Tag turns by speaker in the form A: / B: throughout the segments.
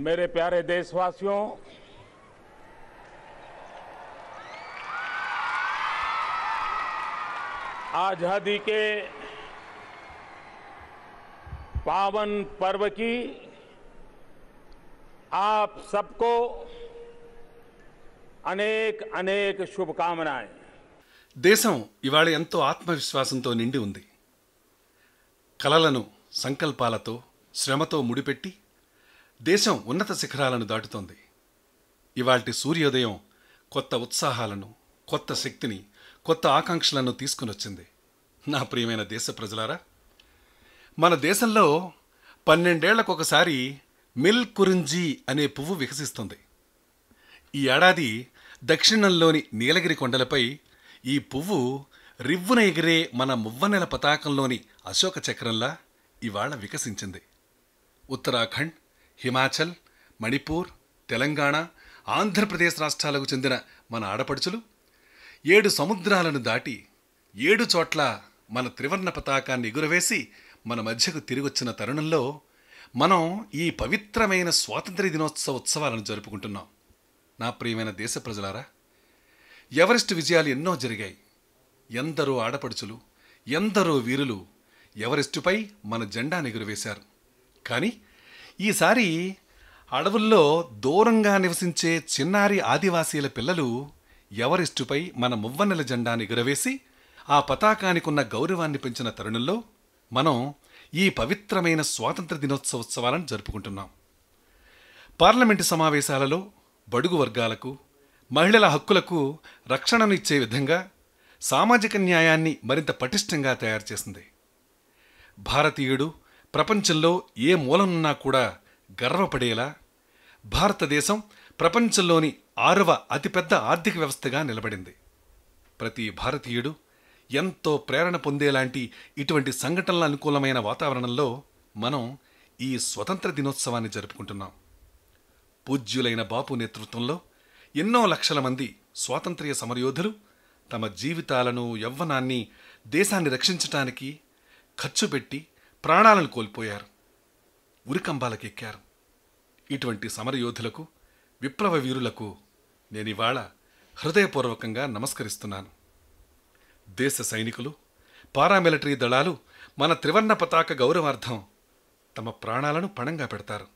A: मेरे प्यारे देशवासियों आजादी के पावन पर्व की आप सबको अनेक अनेक शुभकामनाएं
B: దేశం ఇవాళ ఎంతో ఆత్మవిశ్వాసంతో నిండి ఉంది కలలను సంకల్పాలతో శ్రమతో ముడిపెట్టి దేశం ఉన్నత శిఖరాలను దాటుతోంది ఇవాల్టి సూర్యోదయం కొత్త ఉత్సాహాలను కొత్త శక్తిని కొత్త ఆకాంక్షలను తీసుకునొచ్చింది నా ప్రియమైన దేశ ప్రజలారా మన దేశంలో పన్నెండేళ్లకొకసారి మిల్ కురింజీ అనే పువ్వు వికసిస్తుంది ఈ ఏడాది దక్షిణంలోని నీలగిరి కొండలపై ఈ పువ్వు రివ్వున ఎగిరే మన మువ్వనెల పతాకంలోని అశోక చక్రంలా ఇవాళ వికసించింది ఉత్తరాఖండ్ హిమాచల్ మణిపూర్ తెలంగాణ ఆంధ్రప్రదేశ్ రాష్ట్రాలకు చెందిన మన ఆడపడుచులు ఏడు సముద్రాలను దాటి ఏడు చోట్ల మన త్రివర్ణ పతాకాన్ని ఎగురవేసి మన మధ్యకు తిరిగొచ్చిన తరుణంలో మనం ఈ పవిత్రమైన స్వాతంత్ర్య దినోత్సవ ఉత్సవాలను జరుపుకుంటున్నాం నా ప్రియమైన దేశ ప్రజలారా ఎవరెస్ట్ విజయాలు ఎన్నో జరిగాయి ఎందరో ఆడపడుచులు ఎందరో వీరులు ఎవరెస్టుపై మన జెండాను ఎగురవేశారు కానీ ఈసారి అడవుల్లో దూరంగా నివసించే చిన్నారి ఆదివాసీల పిల్లలు ఎవరెస్టుపై మన మువ్వన్నెల జెండాను ఎగురవేసి ఆ పతాకానికున్న గౌరవాన్ని పెంచిన తరుణంలో మనం ఈ పవిత్రమైన స్వాతంత్ర దినోత్సవ ఉత్సవాలను జరుపుకుంటున్నాం పార్లమెంటు సమావేశాలలో బడుగు వర్గాలకు మహిళల హక్కులకు రక్షణను ఇచ్చే విధంగా సామాజిక న్యాయాన్ని మరింత పటిష్టంగా తయారు చేసింది భారతీయుడు ప్రపంచంలో ఏ మూలనున్నా కూడా గర్వపడేలా భారతదేశం ప్రపంచంలోని ఆరవ అతిపెద్ద ఆర్థిక వ్యవస్థగా నిలబడింది ప్రతి భారతీయుడు ఎంతో ప్రేరణ పొందేలాంటి ఇటువంటి సంఘటనల అనుకూలమైన వాతావరణంలో మనం ఈ స్వతంత్ర దినోత్సవాన్ని జరుపుకుంటున్నాం పూజ్యులైన బాపు నేతృత్వంలో ఎన్నో లక్షల మంది స్వాతంత్ర్య సమరయోధులు తమ జీవితాలను యవ్వనాన్ని దేశాన్ని రక్షించటానికి ఖర్చు పెట్టి ప్రాణాలను కోల్పోయారు ఉరికంబాలకెక్కారు ఇటువంటి సమరయోధులకు విప్లవ వీరులకు నేనివాళ హృదయపూర్వకంగా నమస్కరిస్తున్నాను దేశ సైనికులు పారామిలిటరీ దళాలు మన త్రివర్ణ పతాక గౌరవార్థం తమ ప్రాణాలను పణంగా పెడతారు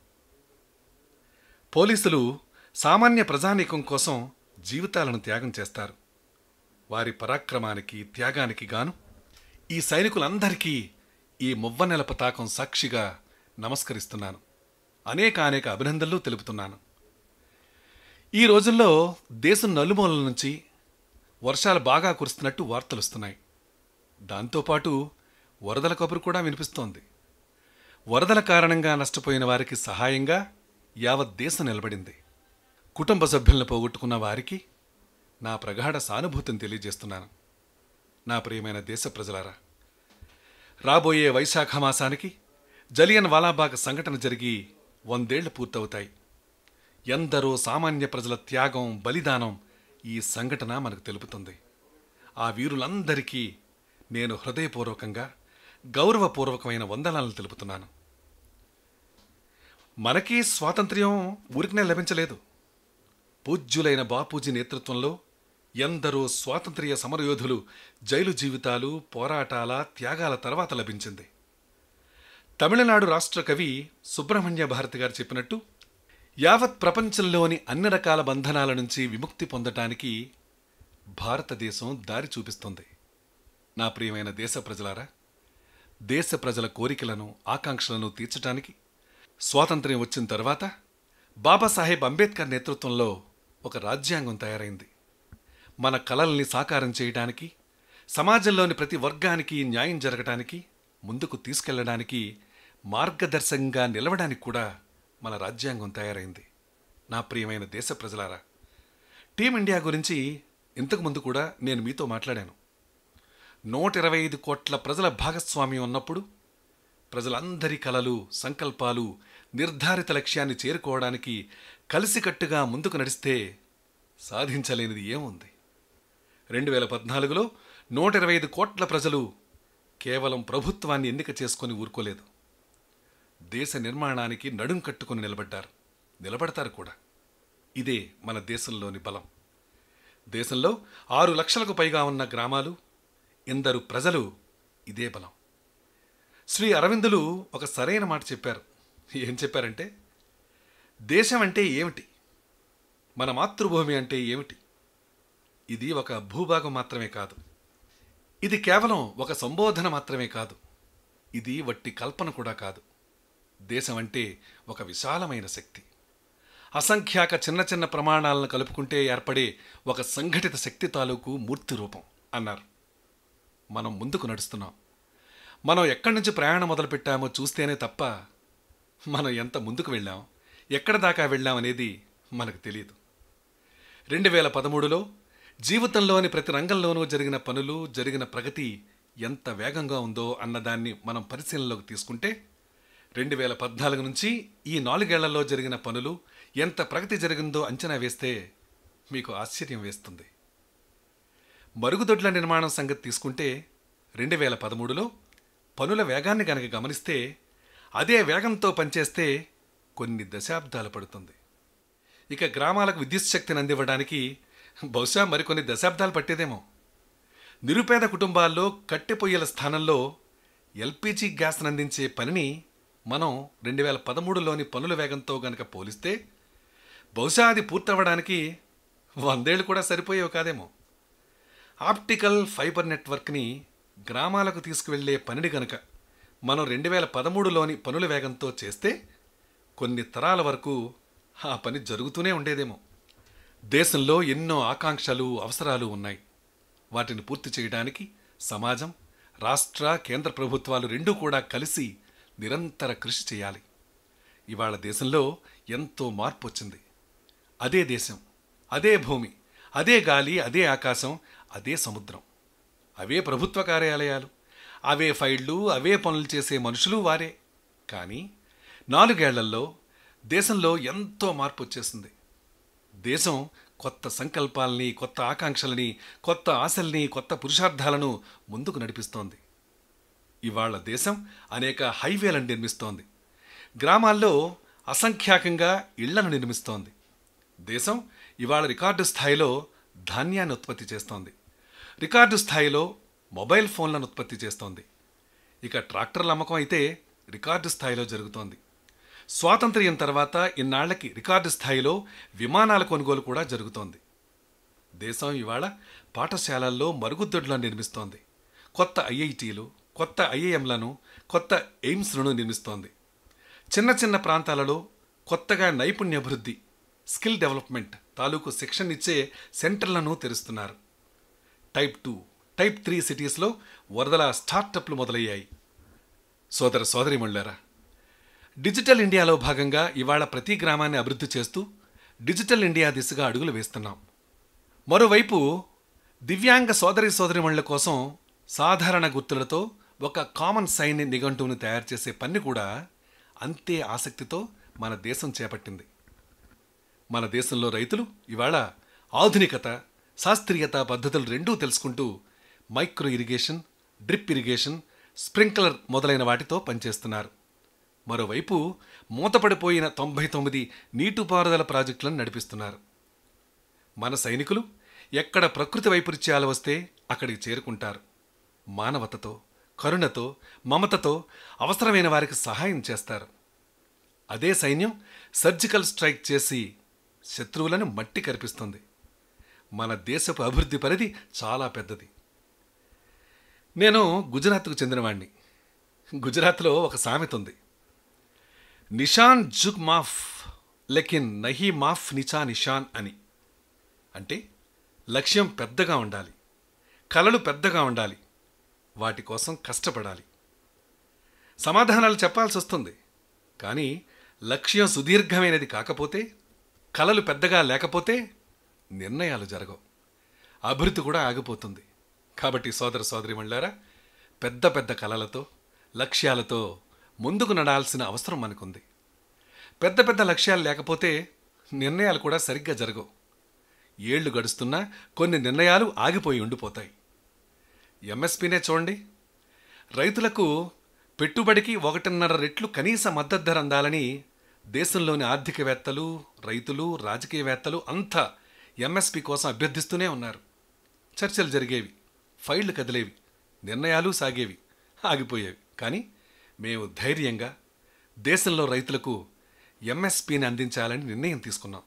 B: పోలీసులు సామాన్య ప్రజానీకం కోసం జీవితాలను త్యాగం చేస్తారు వారి పరాక్రమానికి త్యాగానికి గాను ఈ సైనికులందరికీ ఈ మువ్వనెల పతాకం సాక్షిగా నమస్కరిస్తున్నాను అనేక అనేక అభినందనలు తెలుపుతున్నాను ఈ రోజుల్లో దేశం నలుమూలల నుంచి వర్షాలు బాగా కురుస్తున్నట్టు వార్తలు వస్తున్నాయి దాంతోపాటు వరదల కబురు కూడా వినిపిస్తోంది వరదల కారణంగా నష్టపోయిన వారికి సహాయంగా యావత్ దేశం నిలబడింది కుటుంబ సభ్యులను పోగొట్టుకున్న వారికి నా ప్రగాఢ సానుభూతిని తెలియజేస్తున్నాను నా ప్రియమైన దేశ ప్రజలారా రాబోయే వైశాఖ మాసానికి జలియన్ వాలాబాగ్ సంఘటన జరిగి వందేళ్లు పూర్తవుతాయి ఎందరో సామాన్య ప్రజల త్యాగం బలిదానం ఈ సంఘటన మనకు తెలుపుతుంది ఆ వీరులందరికీ నేను హృదయపూర్వకంగా గౌరవపూర్వకమైన వందనాలను తెలుపుతున్నాను మనకి స్వాతంత్ర్యం ఊరికనే లభించలేదు పూజ్యులైన బాపూజీ నేతృత్వంలో ఎందరో స్వాతంత్ర్య సమరయోధులు జైలు జీవితాలు పోరాటాల త్యాగాల తర్వాత లభించింది తమిళనాడు రాష్ట్ర కవి సుబ్రహ్మణ్య భారతి గారు చెప్పినట్టు యావత్ ప్రపంచంలోని అన్ని రకాల బంధనాల నుంచి విముక్తి పొందటానికి భారతదేశం దారి చూపిస్తుంది నా ప్రియమైన దేశ ప్రజలారా దేశ ప్రజల కోరికలను ఆకాంక్షలను తీర్చటానికి స్వాతంత్ర్యం వచ్చిన తర్వాత బాబాసాహెబ్ అంబేద్కర్ నేతృత్వంలో ఒక రాజ్యాంగం తయారైంది మన కలల్ని సాకారం చేయడానికి సమాజంలోని ప్రతి వర్గానికి న్యాయం జరగటానికి ముందుకు తీసుకెళ్లడానికి మార్గదర్శకంగా నిలవడానికి కూడా మన రాజ్యాంగం తయారైంది నా ప్రియమైన దేశ ప్రజలారా టీమిండియా గురించి ఇంతకుముందు కూడా నేను మీతో మాట్లాడాను నూట ఇరవై ఐదు కోట్ల ప్రజల భాగస్వామ్యం ఉన్నప్పుడు ప్రజలందరి కలలు సంకల్పాలు నిర్ధారిత లక్ష్యాన్ని చేరుకోవడానికి కలిసికట్టుగా ముందుకు నడిస్తే సాధించలేనిది ఏముంది రెండు వేల పద్నాలుగులో నూట ఇరవై ఐదు కోట్ల ప్రజలు కేవలం ప్రభుత్వాన్ని ఎన్నిక చేసుకొని ఊరుకోలేదు దేశ నిర్మాణానికి నడుం కట్టుకుని నిలబడ్డారు నిలబడతారు కూడా ఇదే మన దేశంలోని బలం దేశంలో ఆరు లక్షలకు పైగా ఉన్న గ్రామాలు ఎందరు ప్రజలు ఇదే బలం శ్రీ అరవిందులు ఒక సరైన మాట చెప్పారు ఏం చెప్పారంటే దేశం అంటే ఏమిటి మన మాతృభూమి అంటే ఏమిటి ఇది ఒక భూభాగం మాత్రమే కాదు ఇది కేవలం ఒక సంబోధన మాత్రమే కాదు ఇది వట్టి కల్పన కూడా కాదు దేశం అంటే ఒక విశాలమైన శక్తి అసంఖ్యాక చిన్న చిన్న ప్రమాణాలను కలుపుకుంటే ఏర్పడే ఒక సంఘటిత శక్తి తాలూకు మూర్తి రూపం అన్నారు మనం ముందుకు నడుస్తున్నాం మనం ఎక్కడి నుంచి ప్రయాణం మొదలుపెట్టామో చూస్తేనే తప్ప మనం ఎంత ముందుకు వెళ్ళాం ఎక్కడ దాకా వెళ్ళాం అనేది మనకు తెలియదు రెండు వేల పదమూడులో జీవితంలోని ప్రతి రంగంలోనూ జరిగిన పనులు జరిగిన ప్రగతి ఎంత వేగంగా ఉందో అన్నదాన్ని మనం పరిశీలనలోకి తీసుకుంటే రెండు వేల పద్నాలుగు నుంచి ఈ నాలుగేళ్లలో జరిగిన పనులు ఎంత ప్రగతి జరిగిందో అంచనా వేస్తే మీకు ఆశ్చర్యం వేస్తుంది మరుగుదొడ్ల నిర్మాణం సంగతి తీసుకుంటే రెండు వేల పదమూడులో పనుల వేగాన్ని కనుక గమనిస్తే అదే వేగంతో పనిచేస్తే కొన్ని దశాబ్దాలు పడుతుంది ఇక గ్రామాలకు విద్యుత్ శక్తిని అందివ్వడానికి బహుశా మరికొన్ని దశాబ్దాలు పట్టేదేమో నిరుపేద కుటుంబాల్లో కట్టె పొయ్యల స్థానంలో ఎల్పిజి గ్యాస్ను అందించే పనిని మనం రెండు వేల పదమూడులోని పనుల వేగంతో గనక పోలిస్తే బహుశా అది పూర్తవ్వడానికి వందేళ్లు కూడా సరిపోయేవి కాదేమో ఆప్టికల్ ఫైబర్ నెట్వర్క్ని గ్రామాలకు తీసుకువెళ్లే పనిని గనక మనం రెండు వేల పదమూడులోని పనుల వేగంతో చేస్తే కొన్ని తరాల వరకు ఆ పని జరుగుతూనే ఉండేదేమో దేశంలో ఎన్నో ఆకాంక్షలు అవసరాలు ఉన్నాయి వాటిని పూర్తి చేయడానికి సమాజం రాష్ట్ర కేంద్ర ప్రభుత్వాలు రెండూ కూడా కలిసి నిరంతర కృషి చేయాలి ఇవాళ దేశంలో ఎంతో మార్పు వచ్చింది అదే దేశం అదే భూమి అదే గాలి అదే ఆకాశం అదే సముద్రం అవే ప్రభుత్వ కార్యాలయాలు అవే ఫైళ్లు అవే పనులు చేసే మనుషులు వారే కానీ నాలుగేళ్లలో దేశంలో ఎంతో మార్పు వచ్చేసింది దేశం కొత్త సంకల్పాలని కొత్త ఆకాంక్షలని కొత్త ఆశల్ని కొత్త పురుషార్థాలను ముందుకు నడిపిస్తోంది ఇవాళ దేశం అనేక హైవేలను నిర్మిస్తోంది గ్రామాల్లో అసంఖ్యాకంగా ఇళ్లను నిర్మిస్తోంది దేశం ఇవాళ రికార్డు స్థాయిలో ధాన్యాన్ని ఉత్పత్తి చేస్తోంది రికార్డు స్థాయిలో మొబైల్ ఫోన్లను ఉత్పత్తి చేస్తోంది ఇక ట్రాక్టర్ల అమ్మకం అయితే రికార్డు స్థాయిలో జరుగుతోంది స్వాతంత్ర్యం తర్వాత ఇన్నాళ్లకి రికార్డు స్థాయిలో విమానాల కొనుగోలు కూడా జరుగుతోంది దేశం ఇవాళ పాఠశాలల్లో మరుగుదొడ్లను నిర్మిస్తోంది కొత్త ఐఐటీలు కొత్త ఐఐఎంలను కొత్త ఎయిమ్స్లను నిర్మిస్తోంది చిన్న చిన్న ప్రాంతాలలో కొత్తగా నైపుణ్యాభివృద్ధి స్కిల్ డెవలప్మెంట్ తాలూకు శిక్షణ ఇచ్చే సెంటర్లను తెరుస్తున్నారు టైప్ టూ టైప్ త్రీ సిటీస్లో వరదల స్టార్టప్లు మొదలయ్యాయి సోదర సోదరిమణులారా డిజిటల్ ఇండియాలో భాగంగా ఇవాళ ప్రతి గ్రామాన్ని అభివృద్ధి చేస్తూ డిజిటల్ ఇండియా దిశగా అడుగులు వేస్తున్నాం మరోవైపు దివ్యాంగ సోదరి సోదరిమణుల కోసం సాధారణ గుర్తులతో ఒక కామన్ సైన్ నిఘంటువుని తయారు చేసే పని కూడా అంతే ఆసక్తితో మన దేశం చేపట్టింది మన దేశంలో రైతులు ఇవాళ ఆధునికత శాస్త్రీయత పద్ధతులు రెండూ తెలుసుకుంటూ micro irrigation drip irrigation sprinkler మొదలైన వాటితో పనిచేస్తున్నారు మరోవైపు మూతపడిపోయిన తొంభై తొమ్మిది నీటిపారుదల ప్రాజెక్టులను నడిపిస్తున్నారు మన సైనికులు ఎక్కడ ప్రకృతి వైపరీత్యాలు వస్తే అక్కడికి చేరుకుంటారు మానవతతో కరుణతో మమతతో అవసరమైన వారికి సహాయం చేస్తారు అదే సైన్యం సర్జికల్ స్ట్రైక్ చేసి శత్రువులను మట్టి కరిపిస్తుంది మన దేశపు అభివృద్ధి పరిధి చాలా పెద్దది నేను గుజరాత్కు చెందినవాణ్ణి గుజరాత్లో ఒక సామెత ఉంది నిషాన్ జుగ్ మాఫ్ లెకిన్ నహీ మాఫ్ నిచా నిషాన్ అని అంటే లక్ష్యం పెద్దగా ఉండాలి కలలు పెద్దగా ఉండాలి వాటి కోసం కష్టపడాలి సమాధానాలు చెప్పాల్సి వస్తుంది కానీ లక్ష్యం సుదీర్ఘమైనది కాకపోతే కలలు పెద్దగా లేకపోతే నిర్ణయాలు జరగవు అభివృద్ధి కూడా ఆగిపోతుంది కాబట్టి సోదర సోదరిమణులారా పెద్ద పెద్ద కలలతో లక్ష్యాలతో ముందుకు నడాల్సిన అవసరం మనకుంది పెద్ద పెద్ద లక్ష్యాలు లేకపోతే నిర్ణయాలు కూడా సరిగ్గా జరగవు ఏళ్లు గడుస్తున్నా కొన్ని నిర్ణయాలు ఆగిపోయి ఉండిపోతాయి ఎంఎస్పీనే చూడండి రైతులకు పెట్టుబడికి ఒకటిన్నర రెట్లు కనీస మద్దతు ధర అందాలని దేశంలోని ఆర్థికవేత్తలు రైతులు రాజకీయవేత్తలు అంతా ఎంఎస్పి కోసం అభ్యర్థిస్తూనే ఉన్నారు చర్చలు జరిగేవి ఫైళ్లు కదిలేవి నిర్ణయాలు సాగేవి ఆగిపోయేవి కానీ మేము ధైర్యంగా దేశంలో రైతులకు ఎంఎస్పిని అందించాలని నిర్ణయం తీసుకున్నాం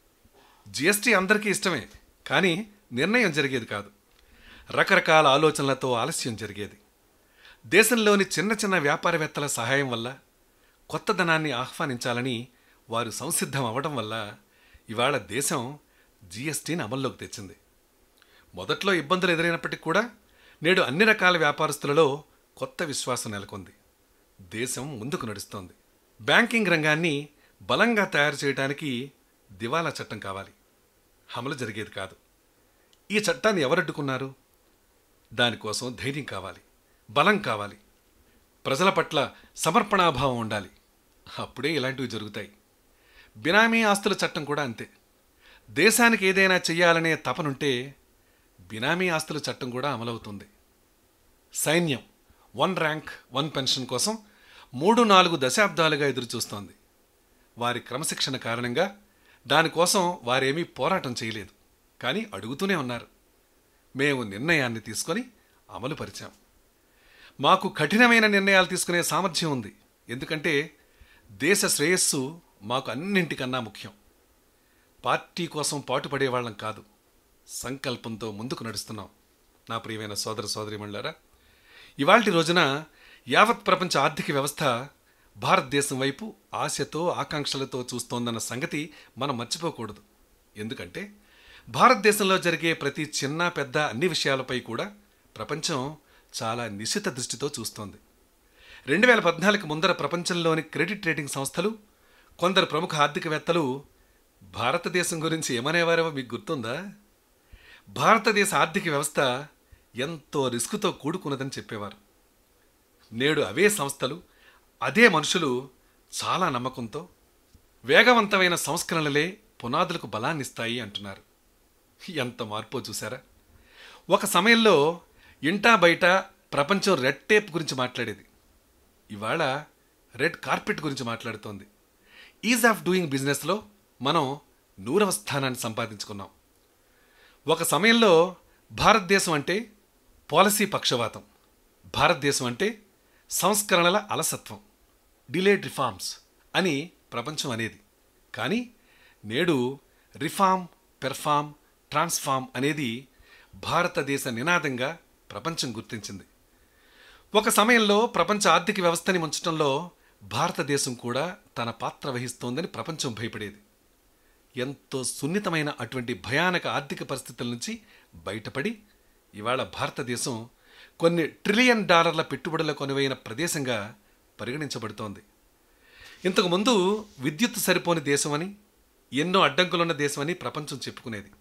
B: జిఎస్టీ అందరికీ ఇష్టమే కానీ నిర్ణయం జరిగేది కాదు రకరకాల ఆలోచనలతో ఆలస్యం జరిగేది దేశంలోని చిన్న చిన్న వ్యాపారవేత్తల సహాయం వల్ల కొత్త ధనాన్ని ఆహ్వానించాలని వారు సంసిద్ధం అవ్వడం వల్ల ఇవాళ దేశం జిఎస్టీని అమల్లోకి తెచ్చింది మొదట్లో ఇబ్బందులు ఎదురైనప్పటికీ కూడా నేడు అన్ని రకాల వ్యాపారస్తులలో కొత్త విశ్వాసం నెలకొంది దేశం ముందుకు నడుస్తోంది బ్యాంకింగ్ రంగాన్ని బలంగా తయారు చేయడానికి దివాలా చట్టం కావాలి అమలు జరిగేది కాదు ఈ చట్టాన్ని ఎవరడ్డుకున్నారు దానికోసం ధైర్యం కావాలి బలం కావాలి ప్రజల పట్ల సమర్పణాభావం ఉండాలి అప్పుడే ఇలాంటివి జరుగుతాయి బినామీ ఆస్తుల చట్టం కూడా అంతే దేశానికి ఏదైనా చెయ్యాలనే తపనుంటే బినామీ ఆస్తుల చట్టం కూడా అమలవుతుంది సైన్యం వన్ ర్యాంక్ వన్ పెన్షన్ కోసం మూడు నాలుగు దశాబ్దాలుగా ఎదురుచూస్తోంది వారి క్రమశిక్షణ కారణంగా దానికోసం వారేమీ పోరాటం చేయలేదు కానీ అడుగుతూనే ఉన్నారు మేము నిర్ణయాన్ని తీసుకొని అమలు పరిచాం మాకు కఠినమైన నిర్ణయాలు తీసుకునే సామర్థ్యం ఉంది ఎందుకంటే దేశ శ్రేయస్సు మాకు అన్నింటికన్నా ముఖ్యం పార్టీ కోసం పాటుపడే వాళ్ళం కాదు సంకల్పంతో ముందుకు నడుస్తున్నాం నా ప్రియమైన సోదర సోదరిమణులారా ఇవాల్టి రోజున యావత్ ప్రపంచ ఆర్థిక వ్యవస్థ భారతదేశం వైపు ఆశతో ఆకాంక్షలతో చూస్తోందన్న సంగతి మనం మర్చిపోకూడదు ఎందుకంటే భారతదేశంలో జరిగే ప్రతి చిన్న పెద్ద అన్ని విషయాలపై కూడా ప్రపంచం చాలా నిశిత దృష్టితో చూస్తోంది రెండు వేల పద్నాలుగు ముందర ప్రపంచంలోని క్రెడిట్ రేటింగ్ సంస్థలు కొందరు ప్రముఖ ఆర్థికవేత్తలు భారతదేశం గురించి ఏమనేవారో మీకు గుర్తుందా భారతదేశ ఆర్థిక వ్యవస్థ ఎంతో రిస్క్తో కూడుకున్నదని చెప్పేవారు నేడు అవే సంస్థలు అదే మనుషులు చాలా నమ్మకంతో వేగవంతమైన సంస్కరణలే పునాదులకు బలాన్నిస్తాయి అంటున్నారు ఎంత మార్పో చూసారా ఒక సమయంలో ఇంటా బయట ప్రపంచం రెడ్ టేప్ గురించి మాట్లాడేది ఇవాళ రెడ్ కార్పెట్ గురించి మాట్లాడుతోంది ఈజ్ ఆఫ్ డూయింగ్ బిజినెస్లో మనం నూరవ స్థానాన్ని సంపాదించుకున్నాం ఒక సమయంలో భారతదేశం అంటే పాలసీ పక్షవాతం భారతదేశం అంటే సంస్కరణల అలసత్వం డిలేడ్ రిఫార్మ్స్ అని ప్రపంచం అనేది కానీ నేడు రిఫార్మ్ పెర్ఫార్మ్ ట్రాన్స్ఫార్మ్ అనేది భారతదేశ నినాదంగా ప్రపంచం గుర్తించింది ఒక సమయంలో ప్రపంచ ఆర్థిక వ్యవస్థని ముంచడంలో భారతదేశం కూడా తన పాత్ర వహిస్తోందని ప్రపంచం భయపడేది ఎంతో సున్నితమైన అటువంటి భయానక ఆర్థిక పరిస్థితుల నుంచి బయటపడి ఇవాళ భారతదేశం కొన్ని ట్రిలియన్ డాలర్ల పెట్టుబడుల కొనువైన ప్రదేశంగా పరిగణించబడుతోంది ఇంతకు ముందు విద్యుత్ సరిపోని దేశమని ఎన్నో అడ్డంకులున్న దేశమని ప్రపంచం చెప్పుకునేది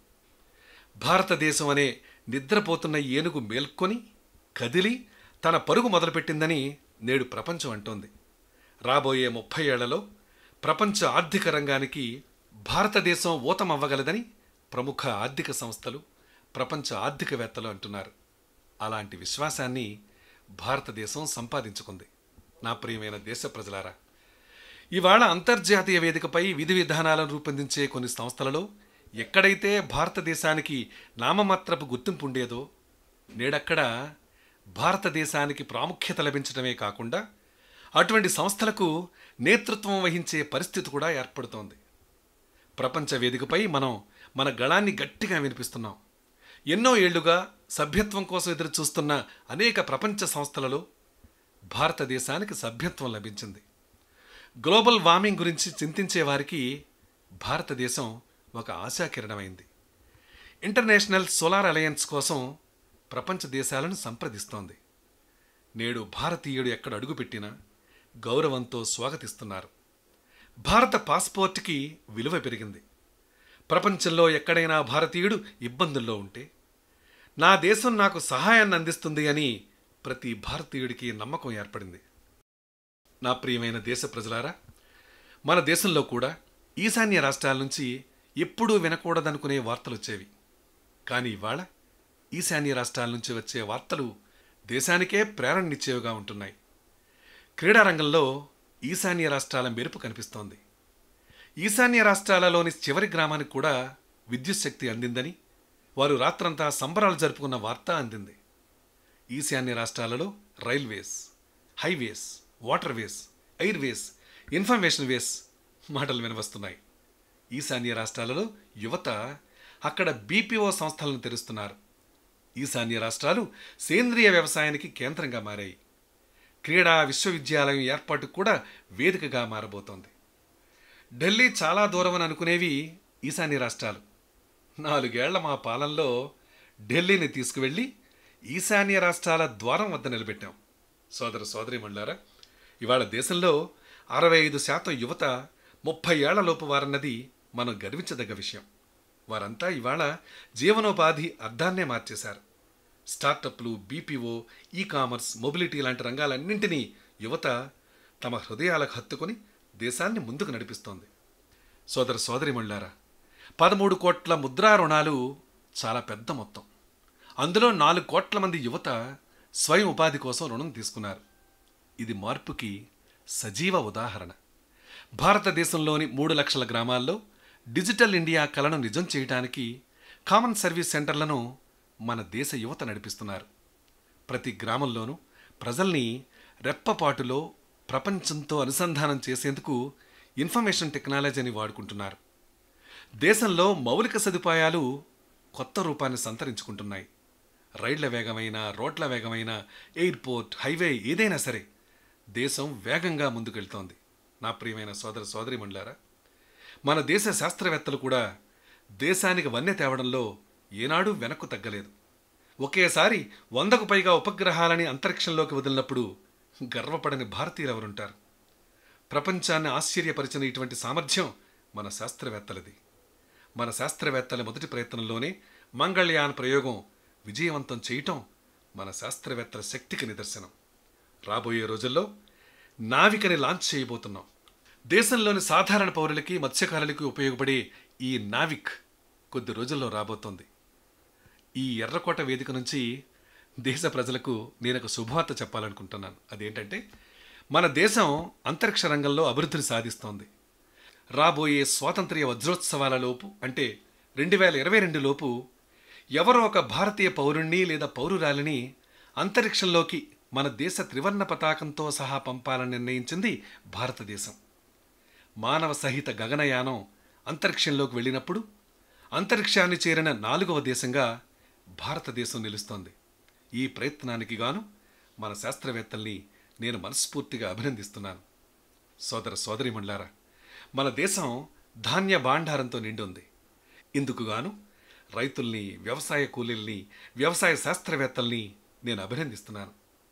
B: భారతదేశం అనే నిద్రపోతున్న ఏనుగు మేల్కొని కదిలి తన పరుగు మొదలుపెట్టిందని నేడు ప్రపంచం అంటోంది రాబోయే ముప్పై ఏళ్లలో ప్రపంచ ఆర్థిక రంగానికి భారతదేశం ఊతమవ్వగలదని ప్రముఖ ఆర్థిక సంస్థలు ప్రపంచ ఆర్థికవేత్తలు అంటున్నారు అలాంటి విశ్వాసాన్ని భారతదేశం సంపాదించుకుంది నా ప్రియమైన దేశ ప్రజలారా ఇవాళ అంతర్జాతీయ వేదికపై విధి విధానాలను రూపొందించే కొన్ని సంస్థలలో ఎక్కడైతే భారతదేశానికి నామమాత్రపు గుర్తింపు ఉండేదో నేడక్కడ భారతదేశానికి ప్రాముఖ్యత లభించడమే కాకుండా అటువంటి సంస్థలకు నేతృత్వం వహించే పరిస్థితి కూడా ఏర్పడుతోంది ప్రపంచ వేదికపై మనం మన గళాన్ని గట్టిగా వినిపిస్తున్నాం ఎన్నో ఏళ్లుగా సభ్యత్వం కోసం ఎదురు చూస్తున్న అనేక ప్రపంచ సంస్థలలో భారతదేశానికి సభ్యత్వం లభించింది గ్లోబల్ వార్మింగ్ గురించి చింతించే వారికి భారతదేశం ఒక ఆశాకిరణమైంది ఇంటర్నేషనల్ సోలార్ అలయన్స్ కోసం ప్రపంచ దేశాలను సంప్రదిస్తోంది నేడు భారతీయుడు ఎక్కడ అడుగుపెట్టినా గౌరవంతో స్వాగతిస్తున్నారు భారత పాస్పోర్ట్కి విలువ పెరిగింది ప్రపంచంలో ఎక్కడైనా భారతీయుడు ఇబ్బందుల్లో ఉంటే నా దేశం నాకు సహాయాన్ని అందిస్తుంది అని ప్రతి భారతీయుడికి నమ్మకం ఏర్పడింది నా ప్రియమైన దేశ ప్రజలారా మన దేశంలో కూడా ఈశాన్య రాష్ట్రాల నుంచి ఎప్పుడూ వినకూడదనుకునే వార్తలు వచ్చేవి కానీ ఇవాళ ఈశాన్య రాష్ట్రాల నుంచి వచ్చే వార్తలు దేశానికే ప్రేరణనిచ్చేవిగా ఉంటున్నాయి క్రీడారంగంలో ఈశాన్య రాష్ట్రాల మెరుపు కనిపిస్తోంది ఈశాన్య రాష్ట్రాలలోని చివరి గ్రామానికి కూడా విద్యుత్ శక్తి అందిందని వారు రాత్రంతా సంబరాలు జరుపుకున్న వార్త అందింది ఈశాన్య రాష్ట్రాలలో railways highways waterways airways information ways మాటలు వినవస్తున్నాయి ఈశాన్య రాష్ట్రాలలో యువత అక్కడ బీపీఓ సంస్థలను తెరుస్తున్నారు ఈశాన్య రాష్ట్రాలు సేంద్రియ వ్యవసాయానికి కేంద్రంగా మారాయి క్రీడా విశ్వవిద్యాలయం ఏర్పాటుకు కూడా వేదికగా మారబోతోంది ఢిల్లీ చాలా దూరం అని అనుకునేవి ఈశాన్య రాష్ట్రాలు నాలుగేళ్ల మా పాలనలో ఢిల్లీని తీసుకువెళ్ళి ఈశాన్య రాష్ట్రాల ద్వారం వద్ద నిలబెట్టాం సోదర సోదరి మండారా ఇవాళ దేశంలో అరవై ఐదు శాతం యువత ముప్పై ఏళ్లలోపు వారన్నది మనం గర్వించదగ్గ విషయం వారంతా ఇవాళ జీవనోపాధి అర్థాన్నే మార్చేశారు స్టార్టప్లు బీపీఓ ఈ కామర్స్ మొబిలిటీ లాంటి రంగాలన్నింటినీ యువత తమ హృదయాలకు హత్తుకొని దేశాన్ని ముందుకు నడిపిస్తోంది సోదర సోదరిమణులారా పదమూడు కోట్ల ముద్రా రుణాలు చాలా పెద్ద మొత్తం అందులో నాలుగు కోట్ల మంది యువత స్వయం ఉపాధి కోసం రుణం తీసుకున్నారు ఇది మార్పుకి సజీవ ఉదాహరణ భారతదేశంలోని మూడు లక్షల గ్రామాల్లో డిజిటల్ ఇండియా కలను నిజం చేయడానికి కామన్ సర్వీస్ సెంటర్లను మన దేశ యువత నడిపిస్తున్నారు ప్రతి గ్రామంలోనూ ప్రజల్ని రెప్పపాటులో ప్రపంచంతో అనుసంధానం చేసేందుకు ఇన్ఫర్మేషన్ టెక్నాలజీని వాడుకుంటున్నారు దేశంలో మౌలిక సదుపాయాలు కొత్త రూపాన్ని సంతరించుకుంటున్నాయి రైళ్ల వేగమైన రోడ్ల వేగమైన ఎయిర్పోర్ట్ హైవే ఏదైనా సరే దేశం వేగంగా ముందుకెళ్తోంది నా ప్రియమైన సోదర సోదరిమణులారా మన దేశ శాస్త్రవేత్తలు కూడా దేశానికి వన్నె తేవడంలో ఏనాడూ వెనక్కు తగ్గలేదు ఒకేసారి వందకు పైగా ఉపగ్రహాలని అంతరిక్షంలోకి వదిలినప్పుడు గర్వపడని భారతీయులు ఎవరుంటారు ప్రపంచాన్ని ఆశ్చర్యపరిచిన ఇటువంటి సామర్థ్యం మన శాస్త్రవేత్తలది మన శాస్త్రవేత్తల మొదటి ప్రయత్నంలోనే మంగళయాన్ ప్రయోగం విజయవంతం చేయటం మన శాస్త్రవేత్తల శక్తికి నిదర్శనం రాబోయే రోజుల్లో నావికని లాంచ్ చేయబోతున్నాం దేశంలోని సాధారణ పౌరులకి మత్స్యకారులకి ఉపయోగపడే ఈ నావిక్ కొద్ది రోజుల్లో రాబోతోంది ఈ ఎర్రకోట వేదిక నుంచి దేశ ప్రజలకు నేను ఒక శుభవార్త చెప్పాలనుకుంటున్నాను అదేంటంటే మన దేశం అంతరిక్ష రంగంలో అభివృద్ధిని సాధిస్తోంది రాబోయే స్వాతంత్ర్య వజ్రోత్సవాల లోపు అంటే రెండు వేల ఇరవై రెండు లోపు ఎవరో ఒక భారతీయ పౌరుణ్ణి లేదా పౌరురాలిని అంతరిక్షంలోకి మన దేశ త్రివర్ణ పతాకంతో సహా పంపాలని నిర్ణయించింది భారతదేశం మానవ సహిత గగనయానం అంతరిక్షంలోకి వెళ్ళినప్పుడు అంతరిక్షాన్ని చేరిన నాలుగవ దేశంగా భారతదేశం నిలుస్తోంది ఈ ప్రయత్నానికి గాను మన శాస్త్రవేత్తల్ని నేను మనస్ఫూర్తిగా అభినందిస్తున్నాను సోదర సోదరిమణులారా మన దేశం ధాన్య భాండారంతో నిండి ఉంది ఇందుకు గాను రైతుల్ని వ్యవసాయ కూలీల్ని వ్యవసాయ శాస్త్రవేత్తల్ని నేను అభినందిస్తున్నాను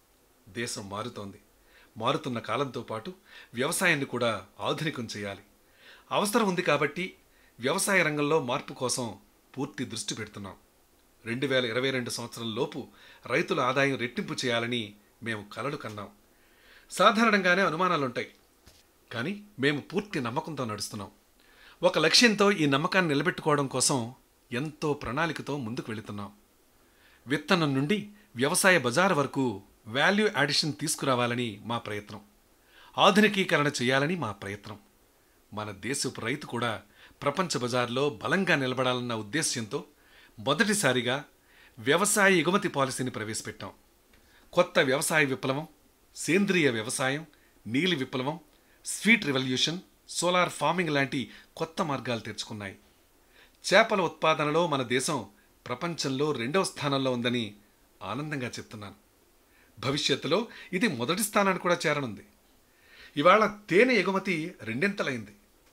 B: దేశం మారుతోంది మారుతున్న కాలంతో పాటు వ్యవసాయాన్ని కూడా ఆధునికం చేయాలి అవసరం ఉంది కాబట్టి వ్యవసాయ రంగంలో మార్పు కోసం పూర్తి దృష్టి పెడుతున్నాం రెండు వేల ఇరవై రెండు సంవత్సరం లోపు రైతుల ఆదాయం రెట్టింపు చేయాలని మేము కలలు కన్నాం సాధారణంగానే అనుమానాలుంటాయి కానీ మేము పూర్తి నమ్మకంతో నడుస్తున్నాం ఒక లక్ష్యంతో ఈ నమ్మకాన్ని నిలబెట్టుకోవడం కోసం ఎంతో ప్రణాళికతో ముందుకు వెళుతున్నాం విత్తనం నుండి వ్యవసాయ బజారు వరకు వాల్యూ యాడిషన్ తీసుకురావాలని మా ప్రయత్నం ఆధునికీకరణ చేయాలని మా ప్రయత్నం మన దేశపు రైతు కూడా ప్రపంచ బజార్లో బలంగా నిలబడాలన్న ఉద్దేశ్యంతో మొదటిసారిగా వ్యవసాయ ఎగుమతి పాలసీని ప్రవేశపెట్టాం కొత్త వ్యవసాయ విప్లవం సేంద్రియ వ్యవసాయం నీలి విప్లవం స్వీట్ రెవల్యూషన్ సోలార్ ఫార్మింగ్ లాంటి కొత్త మార్గాలు తెరుచుకున్నాయి చేపల ఉత్పాదనలో మన దేశం ప్రపంచంలో రెండవ స్థానంలో ఉందని ఆనందంగా చెప్తున్నాను భవిష్యత్తులో ఇది మొదటి స్థానాన్ని కూడా చేరనుంది ఇవాళ తేనె ఎగుమతి రెండింతలైంది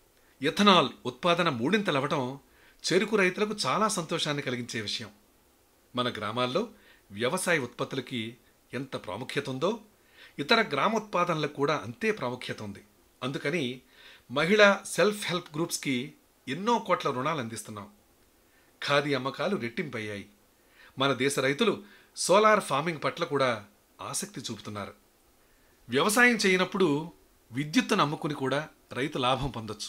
B: ఎథనాల్ ఉత్పాదన మూడింతలవ్వటం చెరుకు రైతులకు చాలా సంతోషాన్ని కలిగించే విషయం మన గ్రామాల్లో వ్యవసాయ ఉత్పత్తులకి ఎంత ప్రాముఖ్యత ఉందో ఇతర గ్రామోత్పాదనలకు కూడా అంతే ప్రాముఖ్యత ఉంది అందుకని మహిళా సెల్ఫ్ హెల్ప్ గ్రూప్స్కి ఎన్నో కోట్ల రుణాలు అందిస్తున్నాం ఖాదీ అమ్మకాలు రెట్టింపయ్యాయి మన దేశ రైతులు సోలార్ ఫార్మింగ్ పట్ల కూడా ఆసక్తి చూపుతున్నారు వ్యవసాయం చేయనప్పుడు విద్యుత్తును అమ్ముకుని కూడా రైతు లాభం పొందొచ్చు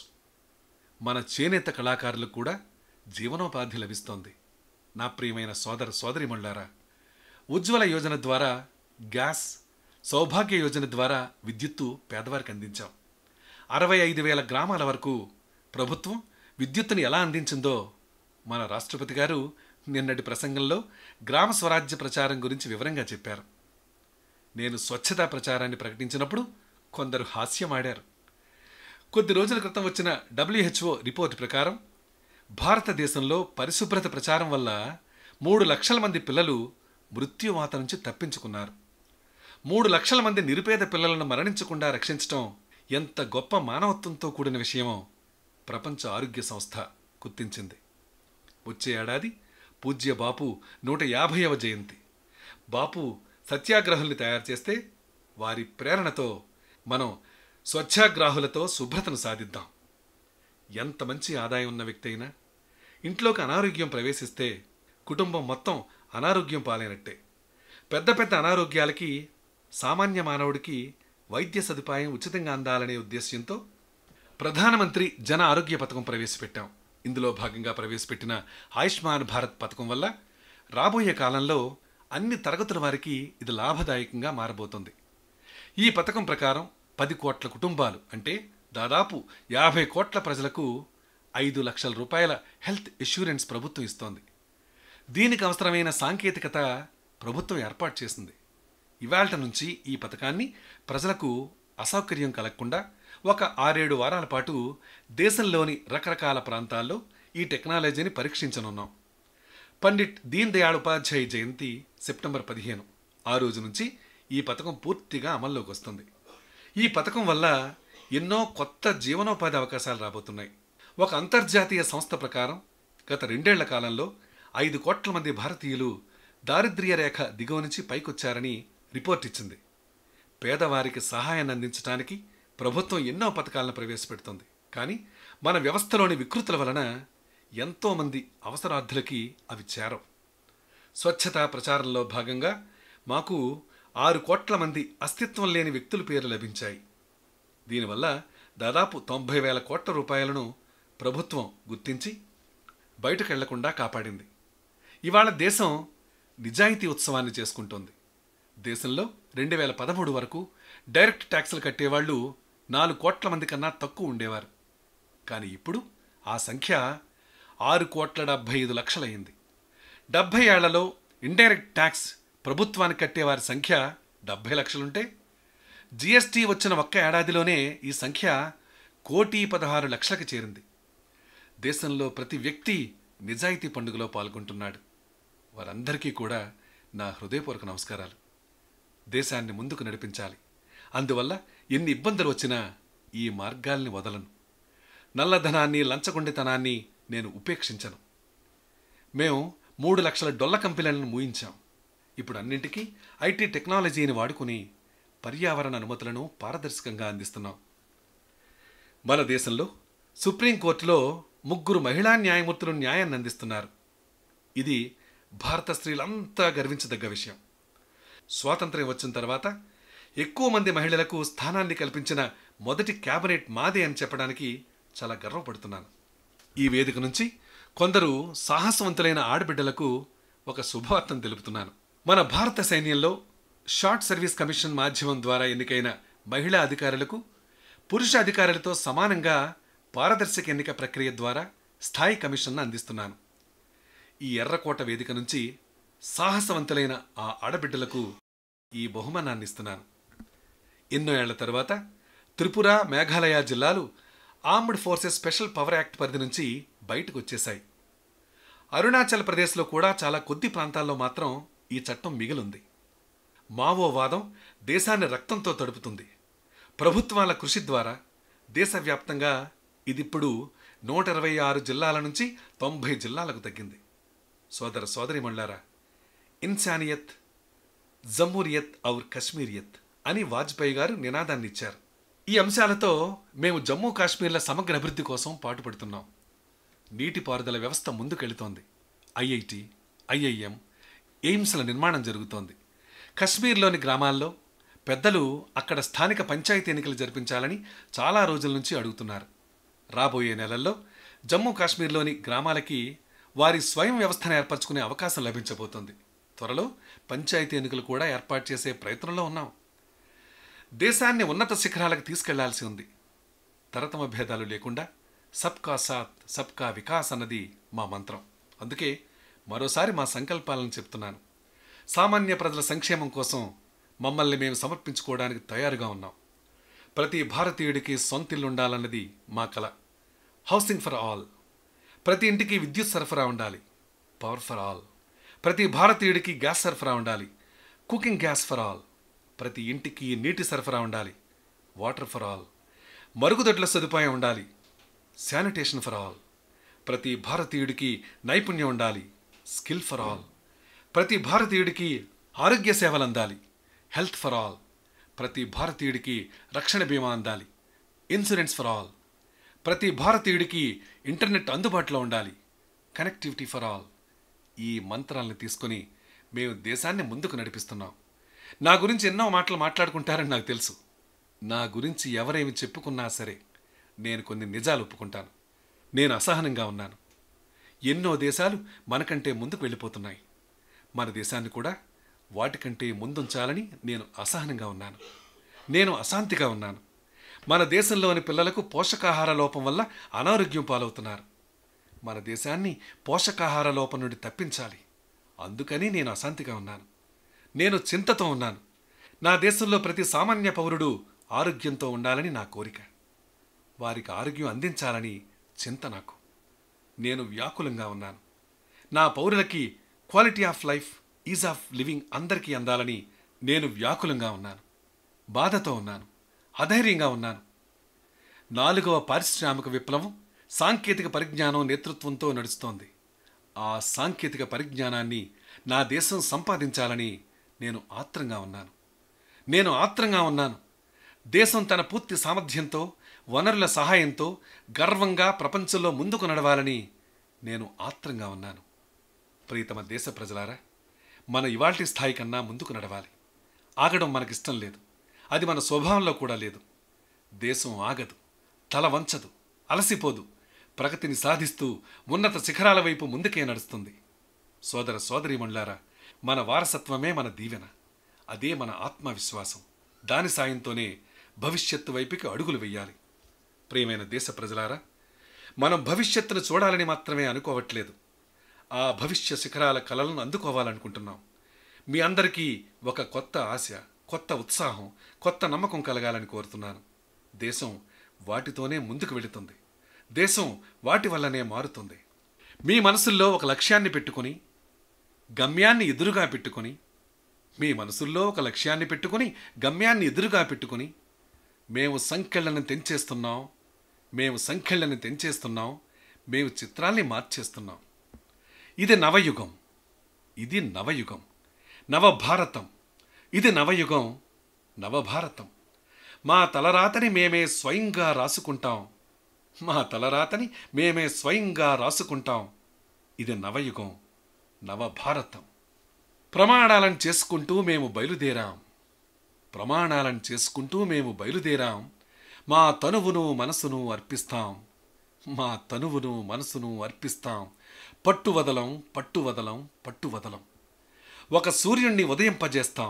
B: మన చేనేత కళాకారులకు కూడా జీవనోపాధి లభిస్తోంది నా ప్రియమైన సోదర సోదరిమణులారా ఉజ్వల యోజన ద్వారా గ్యాస్ సౌభాగ్య యోజన ద్వారా విద్యుత్తు పేదవారికి అందించాం అరవై ఐదు వేల గ్రామాల వరకు ప్రభుత్వం విద్యుత్తుని ఎలా అందించిందో మన రాష్ట్రపతి గారు నిన్నటి ప్రసంగంలో గ్రామ స్వరాజ్య ప్రచారం గురించి వివరంగా చెప్పారు నేను స్వచ్ఛతా ప్రచారాన్ని ప్రకటించినప్పుడు కొందరు హాస్యమాడారు కొద్ది రోజుల క్రితం వచ్చిన డబ్ల్యూహెచ్ఓ రిపోర్ట్ ప్రకారం భారతదేశంలో పరిశుభ్రత ప్రచారం వల్ల మూడు లక్షల మంది పిల్లలు మృత్యువాత నుంచి తప్పించుకున్నారు మూడు లక్షల మంది నిరుపేద పిల్లలను మరణించకుండా రక్షించటం ఎంత గొప్ప మానవత్వంతో కూడిన విషయమో ప్రపంచ ఆరోగ్య సంస్థ గుర్తించింది వచ్చే ఏడాది పూజ్య బాపు నూట యాభైవ జయంతి బాపు సత్యాగ్రహుల్ని తయారు చేస్తే వారి ప్రేరణతో మనం స్వచ్ఛాగ్రాహులతో శుభ్రతను సాధిద్దాం ఎంత మంచి ఆదాయం ఉన్న వ్యక్తి అయినా ఇంట్లోకి అనారోగ్యం ప్రవేశిస్తే కుటుంబం మొత్తం అనారోగ్యం పాలైనట్టే పెద్ద పెద్ద అనారోగ్యాలకి సామాన్య మానవుడికి వైద్య సదుపాయం ఉచితంగా అందాలనే ఉద్దేశ్యంతో ప్రధానమంత్రి జన ఆరోగ్య పథకం ప్రవేశపెట్టాం ఇందులో భాగంగా ప్రవేశపెట్టిన ఆయుష్మాన్ భారత్ పథకం వల్ల రాబోయే కాలంలో అన్ని తరగతుల వారికి ఇది లాభదాయకంగా మారబోతుంది ఈ పథకం ప్రకారం పది కోట్ల కుటుంబాలు అంటే దాదాపు యాభై కోట్ల ప్రజలకు ఐదు లక్షల రూపాయల హెల్త్ ఇన్సూరెన్స్ ప్రభుత్వం ఇస్తోంది దీనికి అవసరమైన సాంకేతికత ప్రభుత్వం ఏర్పాటు చేసింది ఇవాళ నుంచి ఈ పథకాన్ని ప్రజలకు అసౌకర్యం కలగకుండా ఒక ఆరేడు వారాల పాటు దేశంలోని రకరకాల ప్రాంతాల్లో ఈ టెక్నాలజీని పరీక్షించనున్నాం పండిట్ దీన్ దయాళ్ ఉపాధ్యాయ జయంతి సెప్టెంబర్ పదిహేను ఆ రోజు నుంచి ఈ పథకం పూర్తిగా అమల్లోకి వస్తుంది ఈ పథకం వల్ల ఎన్నో కొత్త జీవనోపాధి అవకాశాలు రాబోతున్నాయి ఒక అంతర్జాతీయ సంస్థ ప్రకారం గత రెండేళ్ల కాలంలో ఐదు కోట్ల మంది భారతీయులు దారిద్ర్య రేఖ దిగువ నుంచి పైకొచ్చారని రిపోర్ట్ ఇచ్చింది పేదవారికి సహాయాన్ని అందించడానికి ప్రభుత్వం ఎన్నో పథకాలను ప్రవేశపెడుతుంది కానీ మన వ్యవస్థలోని వికృతుల వలన ఎంతోమంది అవసరార్థులకి అవి చేరవు స్వచ్ఛతా ప్రచారంలో భాగంగా మాకు ఆరు కోట్ల మంది అస్తిత్వం లేని వ్యక్తుల పేర్లు లభించాయి దీనివల్ల దాదాపు తొంభై వేల కోట్ల రూపాయలను ప్రభుత్వం గుర్తించి బయటకు వెళ్లకుండా కాపాడింది ఇవాళ దేశం నిజాయితీ ఉత్సవాన్ని చేసుకుంటోంది దేశంలో రెండు వేల పదమూడు వరకు డైరెక్ట్ ట్యాక్సులు కట్టేవాళ్ళు నాలుగు కోట్ల మంది కన్నా తక్కువ ఉండేవారు కానీ ఇప్పుడు ఆ సంఖ్య ఆరు కోట్ల డెబ్భై ఐదు లక్షలయ్యింది డెబ్భై ఏళ్లలో ఇండైరెక్ట్ ట్యాక్స్ ప్రభుత్వానికి కట్టేవారి సంఖ్య డెబ్భై లక్షలుంటే జీఎస్టీ వచ్చిన ఒక్క ఏడాదిలోనే ఈ సంఖ్య కోటి పదహారు లక్షలకు చేరింది దేశంలో ప్రతి వ్యక్తి నిజాయితీ పండుగలో పాల్గొంటున్నాడు వారందరికీ కూడా నా హృదయపూర్వక నమస్కారాలు దేశాన్ని ముందుకు నడిపించాలి అందువల్ల ఎన్ని ఇబ్బందులు వచ్చినా ఈ మార్గాల్ని వదలను నల్లధనాన్ని లంచగొండితనాన్ని నేను ఉపేక్షించను మేము మూడు లక్షల డొల్ల కంపెనీలను మూయించాం ఇప్పుడు అన్నింటికీ ఐటీ టెక్నాలజీని వాడుకుని పర్యావరణ అనుమతులను పారదర్శకంగా అందిస్తున్నాం మన దేశంలో సుప్రీంకోర్టులో ముగ్గురు మహిళా న్యాయమూర్తులు న్యాయాన్ని అందిస్తున్నారు ఇది భారత స్త్రీలంతా గర్వించదగ్గ విషయం స్వాతంత్ర్యం వచ్చిన తర్వాత ఎక్కువ మంది మహిళలకు స్థానాన్ని కల్పించిన మొదటి క్యాబినెట్ మాదే అని చెప్పడానికి చాలా గర్వపడుతున్నాను ఈ వేదిక నుంచి కొందరు సాహసవంతులైన ఆడబిడ్డలకు ఒక శుభవార్తను తెలుపుతున్నాను మన భారత సైన్యంలో షార్ట్ సర్వీస్ కమిషన్ మాధ్యమం ద్వారా ఎన్నికైన మహిళా అధికారులకు పురుష అధికారులతో సమానంగా పారదర్శక ఎన్నిక ప్రక్రియ ద్వారా స్థాయి కమిషన్ను అందిస్తున్నాను ఈ ఎర్రకోట వేదిక నుంచి సాహసవంతులైన ఆ ఆడబిడ్డలకు ఈ బహుమానాన్ని ఇస్తున్నాను ఎన్నో ఏళ్ల తర్వాత త్రిపుర మేఘాలయ జిల్లాలు armed forces special power act పరిధి నుంచి బయటకు వచ్చేశాయి అరుణాచల్ ప్రదేశ్లో కూడా చాలా కొద్ది ప్రాంతాల్లో మాత్రం ఈ చట్టం మిగిలుంది మావోవాదం దేశాన్ని రక్తంతో తడుపుతుంది ప్రభుత్వాల కృషి ద్వారా దేశవ్యాప్తంగా ఇదిప్పుడు నూట ఇరవై ఆరు జిల్లాల నుంచి తొంభై జిల్లాలకు తగ్గింది సోదర సోదరిమణులారా ఇన్సానియత్ జమ్మూరియత్ ఔర్ కశ్మీరియత్ అని వాజ్పేయి గారు నినాదాన్ని ఇచ్చారు ఈ అంశాలతో మేము జమ్మూ కాశ్మీర్ల సమగ్ర అభివృద్ధి కోసం పాటుపడుతున్నాం నీటిపారుదల వ్యవస్థ ముందుకెళుతోంది ఐఐటి ఐఐఎం ఎయిమ్స్ల నిర్మాణం జరుగుతోంది కశ్మీర్లోని గ్రామాల్లో పెద్దలు అక్కడ స్థానిక పంచాయతీ ఎన్నికలు జరిపించాలని చాలా రోజుల నుంచి అడుగుతున్నారు రాబోయే నెలల్లో జమ్మూ కాశ్మీర్లోని గ్రామాలకి వారి స్వయం వ్యవస్థను ఏర్పరచుకునే అవకాశం లభించబోతోంది త్వరలో పంచాయతీ ఎన్నికలు కూడా ఏర్పాటు చేసే ప్రయత్నంలో ఉన్నాం దేశాన్ని ఉన్నత శిఖరాలకు తీసుకెళ్లాల్సి ఉంది తరతమ భేదాలు లేకుండా సబ్కా సాత్ సబ్కా వికాస్ అన్నది మా మంత్రం అందుకే మరోసారి మా సంకల్పాలను చెప్తున్నాను సామాన్య ప్రజల సంక్షేమం కోసం మమ్మల్ని మేము సమర్పించుకోవడానికి తయారుగా ఉన్నాం ప్రతి భారతీయుడికి సొంతిల్లు ఉండాలన్నది మా కల హౌసింగ్ ఫర్ ఆల్ ప్రతి ఇంటికి విద్యుత్ సరఫరా ఉండాలి పవర్ ఫర్ ఆల్ ప్రతి భారతీయుడికి గ్యాస్ సరఫరా ఉండాలి కుకింగ్ గ్యాస్ ఫర్ ఆల్ ప్రతి ఇంటికి నీటి సరఫరా ఉండాలి వాటర్ ఫర్ ఆల్ మరుగుదొడ్ల సదుపాయం ఉండాలి శానిటేషన్ ఫర్ ఆల్ ప్రతి భారతీయుడికి నైపుణ్యం ఉండాలి స్కిల్ ఫర్ ఆల్ ప్రతి భారతీయుడికి ఆరోగ్య సేవలు అందాలి హెల్త్ ఫర్ ఆల్ ప్రతి భారతీయుడికి రక్షణ బీమా అందాలి ఇన్సూరెన్స్ ఫర్ ఆల్ ప్రతి భారతీయుడికి ఇంటర్నెట్ అందుబాటులో ఉండాలి కనెక్టివిటీ ఫర్ ఆల్ ఈ మంత్రాలను తీసుకొని మేము దేశాన్ని ముందుకు నడిపిస్తున్నాం నా గురించి ఎన్నో మాటలు మాట్లాడుకుంటారని నాకు తెలుసు నా గురించి ఎవరేమి చెప్పుకున్నా సరే నేను కొన్ని నిజాలు ఒప్పుకుంటాను నేను అసహనంగా ఉన్నాను ఎన్నో దేశాలు మనకంటే ముందుకు వెళ్ళిపోతున్నాయి మన దేశాన్ని కూడా వాటికంటే ముందుంచాలని నేను అసహనంగా ఉన్నాను నేను అశాంతిగా ఉన్నాను మన దేశంలోని పిల్లలకు పోషకాహార లోపం వల్ల అనారోగ్యం పాలవుతున్నారు మన దేశాన్ని పోషకాహార లోపం నుండి తప్పించాలి అందుకని నేను అశాంతిగా ఉన్నాను నేను చింతతో ఉన్నాను నా దేశంలో ప్రతి సామాన్య పౌరుడు ఆరోగ్యంతో ఉండాలని నా కోరిక వారికి ఆరోగ్యం అందించాలని చింత నాకు నేను వ్యాకులంగా ఉన్నాను నా పౌరులకి quality of life ease of living అందరికీ అందాలని నేను వ్యాకులంగా ఉన్నాను బాధతో ఉన్నాను అధైర్యంగా ఉన్నాను నాలుగవ పారిశ్రామిక విప్లవం సాంకేతిక పరిజ్ఞానం నేతృత్వంతో నడుస్తోంది ఆ సాంకేతిక పరిజ్ఞానాన్ని నా దేశం సంపాదించాలని నేను ఆత్రంగా ఉన్నాను నేను ఆత్రంగా ఉన్నాను దేశం తన పూర్తి సామర్థ్యంతో వనరుల సహాయంతో గర్వంగా ప్రపంచంలో ముందుకు నడవాలని నేను ఆత్రంగా ఉన్నాను ప్రీతమ దేశ ప్రజలారా మన ఇవాల్టి స్థాయి కన్నా ముందుకు నడవాలి ఆగడం మనకిష్టం లేదు అది మన స్వభావంలో కూడా లేదు దేశం ఆగదు తల వంచదు అలసిపోదు ప్రగతిని సాధిస్తూ ఉన్నత శిఖరాల వైపు ముందుకే నడుస్తుంది సోదర సోదరీమణులారా మన వారసత్వమే మన దీవెన అదే మన ఆత్మవిశ్వాసం దాని సాయంతోనే భవిష్యత్తు వైపుకి అడుగులు వెయ్యాలి ప్రియమైన దేశ ప్రజలారా మనం భవిష్యత్తును చూడాలని మాత్రమే అనుకోవట్లేదు ఆ భవిష్య శిఖరాల కలలను అందుకోవాలనుకుంటున్నాం మీ అందరికీ ఒక కొత్త ఆశ కొత్త ఉత్సాహం కొత్త నమ్మకం కలగాలని కోరుతున్నాను దేశం వాటితోనే ముందుకు వెళుతుంది దేశం వాటి వల్లనే మారుతుంది మీ మనసుల్లో ఒక లక్ష్యాన్ని పెట్టుకొని గమ్యాన్ని ఎదురుగా పెట్టుకొని మీ మనసుల్లో ఒక లక్ష్యాన్ని పెట్టుకొని గమ్యాన్ని ఎదురుగా పెట్టుకొని మేము సంఖ్యలను తెంచేస్తున్నాం మేము సంఖ్యలను తెంచేస్తున్నాం మేము చిత్రాల్ని మార్చేస్తున్నాం ఇది నవయుగం ఇది నవయుగం నవభారతం ఇది నవయుగం నవభారతం మా తలరాతని మేమే స్వయంగా రాసుకుంటాం మా తలరాతని మేమే స్వయంగా రాసుకుంటాం ఇది నవయుగం నవభారతం ప్రమాణాలను చేసుకుంటూ మేము బయలుదేరాం ప్రమాణాలను చేసుకుంటూ మేము బయలుదేరాం మా తనువును మనసును అర్పిస్తాం మా తనువును మనసును అర్పిస్తాం పట్టువదలం పట్టువదలం పట్టువదలం ఒక సూర్యుణ్ణి ఉదయింపజేస్తాం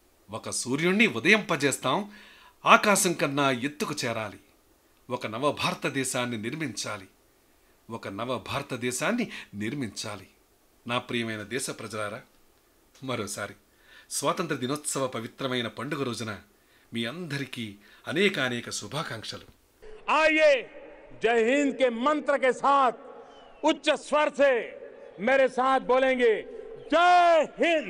B: ఒక సూర్యుణ్ణి ఉదయింపజేస్తాం ఆకాశం కన్నా ఎత్తుకు చేరాలి ఒక నవ భారతదేశాన్ని నిర్మించాలి ఒక నవ భారతదేశాన్ని నిర్మించాలి నా ప్రియమైన దేశ ప్రజలారా మరోసారి స్వాతంత్ర దినోత్సవ పవిత్రమైన పండుగ రోజున మీ అందరికీ అనేక అనేక శుభాకాంక్షలు
A: आइए जय हिंद के मंत्र के साथ उच्च स्वर से मेरे साथ बोलेंगे जय हिंद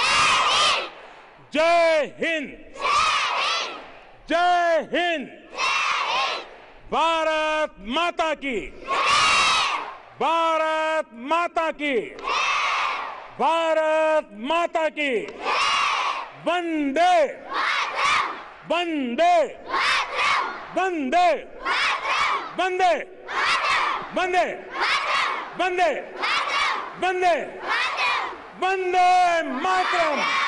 A: जय हिंद जय हिंद भारत माता की भारत माता की भारत माता की वंदे वंदे वंदे वंदे वंदे वंदे वंदे वंदे मातरम